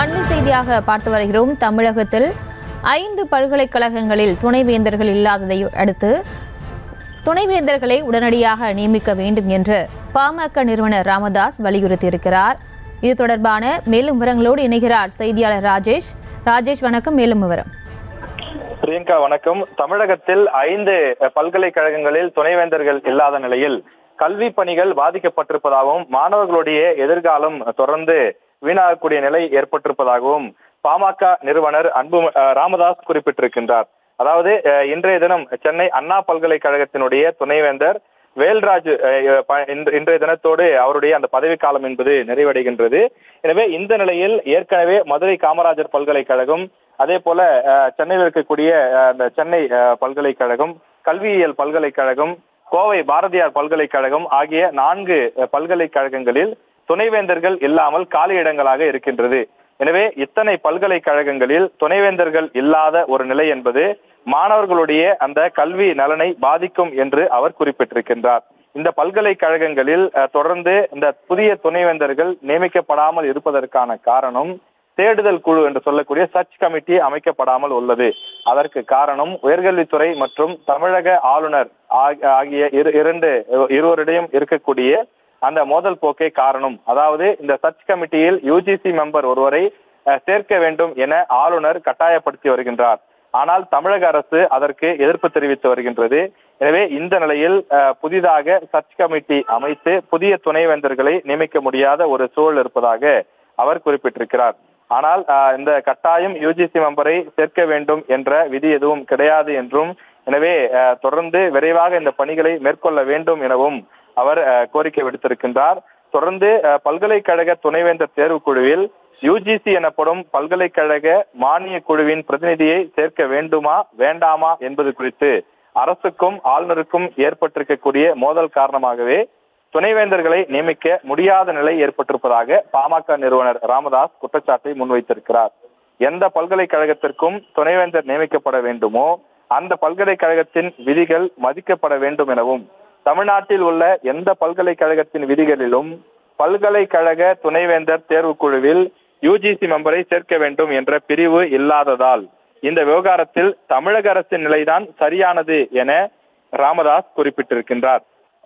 அண்மை செய்தியாக பார்த்து வருகிறோம் தமிழகத்தில் ஐந்து பல்கலைக்கழகங்களில் துணைவேந்தர்கள் இல்லாததை அடுத்து துணைவேந்தர்களை உடனடியாக நியமிக்க வேண்டும் என்று பாமக நிறுவனர் ராமதாஸ் வலியுறுத்தியிருக்கிறார் இது தொடர்பான மேலும் விவரங்களோடு இணைகிறார் செய்தியாளர் ராஜேஷ் ராஜேஷ் வணக்கம் மேலும் விவரம் பிரியங்கா வணக்கம் தமிழகத்தில் ஐந்து பல்கலைக்கழகங்களில் துணைவேந்தர்கள் இல்லாத நிலையில் கல்வி பணிகள் பாதிக்கப்பட்டிருப்பதாகவும் மாணவர்களுடைய எதிர்காலம் தொடர்ந்து வீணாகக்கூடிய நிலை ஏற்பட்டிருப்பதாகவும் பாமக நிறுவனர் அன்பு அஹ், ராமதாஸ் குறிப்பிட்டிருக்கின்றார் அதாவது அஹ், இன்றைய தினம் சென்னை அண்ணா பல்கலைக்கழகத்தினுடைய துணைவேந்தர் வேல்ராஜ் அஹ், ப- இன்று- இன்றைய தினத்தோடு அவருடைய அந்த பதவிக்காலம் என்பது நிறைவடைகின்றது எனவே இந்த நிலையில் ஏற்கனவே மதுரை காமராஜர் பல்கலைக்கழகம் அதே போல அஹ், சென்னையில் இருக்கக்கூடிய அஹ், அந்த சென்னை அஹ், பல்கலைக்கழகம் கல்வியியல் பல்கலைக்கழகம் கோவை பாரதியார் பல்கலைக்கழகம் ஆகிய நான்கு அஹ், பல்கலைக்கழகங்களில் துணைவேந்தர்கள் இல்லாமல் காலி இடங்களாக இருக்கின்றது எனவே இத்தனை பல்கலைக்கழகங்களில் துணைவேந்தர்கள் இல்லாத ஒரு நிலை என்பது மாணவர்களுடைய அந்த கல்வி நலனை பாதிக்கும் என்று அவர் குறிப்பிட்டிருக்கின்றார் இந்த பல்கலைக்கழகங்களில் அஹ், தொடர்ந்து இந்த புதிய துணைவேந்தர்கள் நியமிக்கப்படாமல் இருப்பதற்கான காரணம் தேடுதல் குழு என்று சொல்லக்கூடிய சர்ச் கமிட்டி அமைக்கப்படாமல் உள்ளது அதற்கு காரணம் உயர்கல்வித்துறை மற்றும் தமிழக ஆளுநர் ஆக- ஆகிய இரு இரண்டு இருவரிடையும் இருக்கக்கூடிய அந்த மோதல் போக்கே காரணம் அதாவது இந்த சர்ச் கமிட்டியில் யூஜிசி மெம்பர் ஒருவரை அஹ், சேர்க்க வேண்டும் என ஆளுநர் கட்டாயப்படுத்தி வருகின்றார் ஆனால் தமிழக அரசு அதற்கு எதிர்ப்பு தெரிவித்து வருகின்றது எனவே இந்த நிலையில் அஹ், புதிதாக சர்ச் கமிட்டி அமைத்து புதிய துணைவேந்தர்களை நியமிக்க முடியாத ஒரு சூழல் இருப்பதாக அவர் குறிப்பிட்டிருக்கிறார் ஆனால் அஹ், இந்த கட்டாயம் யூஜிசி மெம்பரை சேர்க்க வேண்டும் என்ற விதி எதுவும் கிடையாது என்றும் எனவே அஹ், தொடர்ந்து விரைவாக இந்த பணிகளை மேற்கொள்ள வேண்டும் எனவும் அவர் அஹ், கோரிக்கை விடுத்திருக்கின்றார் தொடர்ந்து அஹ், பல்கலைக்கழக துணைவேந்தர் தேர்வுக் குழுவில் யுஜிசி எனப்படும் பல்கலைக்கழக மானிய குழுவின் பிரதிநிதியை சேர்க்க வேண்டுமா வேண்டாமா என்பது குறித்து அரசுக்கும் ஆளுநருக்கும் ஏற்பட்டிருக்கக்கூடிய மோதல் காரணமாகவே துணைவேந்தர்களை நியமிக்க முடியாத நிலை ஏற்பட்டிருப்பதாக பாமக நிறுவனர் ராமதாஸ் குற்றச்சாட்டை முன்வைத்திருக்கிறார் எந்த பல்கலைக்கழகத்திற்கும் துணைவேந்தர் நியமிக்கப்பட வேண்டுமோ அந்த பல்கலைக்கழகத்தின் விதிகள் மதிக்கப்பட வேண்டும் எனவும் தமிழ்நாட்டில் உள்ள எந்த பல்கலைக்கழகத்தின் விதிகளிலும் பல்கலைக்கழக துணைவேந்தர் தேர்வுக் குழுவில் யுஜிசி மெம்பரை சேர்க்க வேண்டும் என்ற பிரிவு இல்லாததால் இந்த விவகாரத்தில் தமிழக அரசின் நிலைதான் சரியானது என ராமதாஸ் குறிப்பிட்டிருக்கின்றார்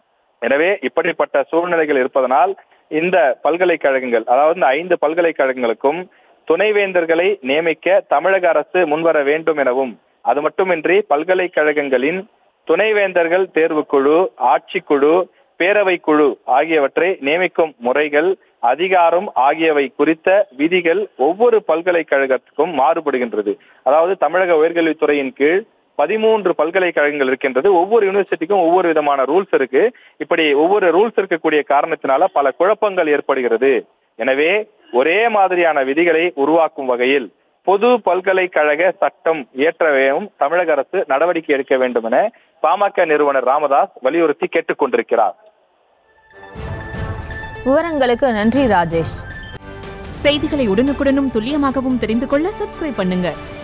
எனவே இப்படிப்பட்ட சூழ்நிலைகள் இருப்பதனால் இந்த பல்கலைக்கழகங்கள் அதாவது இந்த ஐந்து பல்கலைக்கழகங்களுக்கும் துணைவேந்தர்களை நியமிக்க தமிழக அரசு முன்வர வேண்டும் எனவும் அது மட்டுமின்றி பல்கலைக்கழகங்களின் துணைவேந்தர்கள் தேர்வுக்குழு ஆட்சிக்குழு பேரவைக் குழு ஆகியவற்றை நியமிக்கும் முறைகள் அதிகாரம் ஆகியவை குறித்த விதிகள் ஒவ்வொரு பல்கலைக்கழகத்துக்கும் மாறுபடுகின்றது அதாவது தமிழக உயர்கல்வித்துறையின் கீழ் பதிமூன்று பல்கலைக்கழகங்கள் இருக்கின்றது ஒவ்வொரு யூனிவர்சிட்டிக்கும் ஒவ்வொரு விதமான ரூல்ஸ் இருக்கு இப்படி ஒவ்வொரு ரூல்ஸ் இருக்கக்கூடிய காரணத்தினால பல குழப்பங்கள் ஏற்படுகிறது எனவே ஒரே மாதிரியான விதிகளை உருவாக்கும் வகையில் பொது பல்கலைக்கழக சட்டம் இயற்றவும் தமிழக அரசு நடவடிக்கை எடுக்க வேண்டும் என பாமக நிறுவனர் ராமதாஸ் வலியுறுத்தி கேட்டுக்கொண்டிருக்கிறார் விவரங்களுக்கு நன்றி ராஜேஷ் செய்திகளை உடனுக்குடனும் துல்லியமாகவும் தெரிந்து கொள்ள சப்ஸ்கிரைப் பண்ணுங்க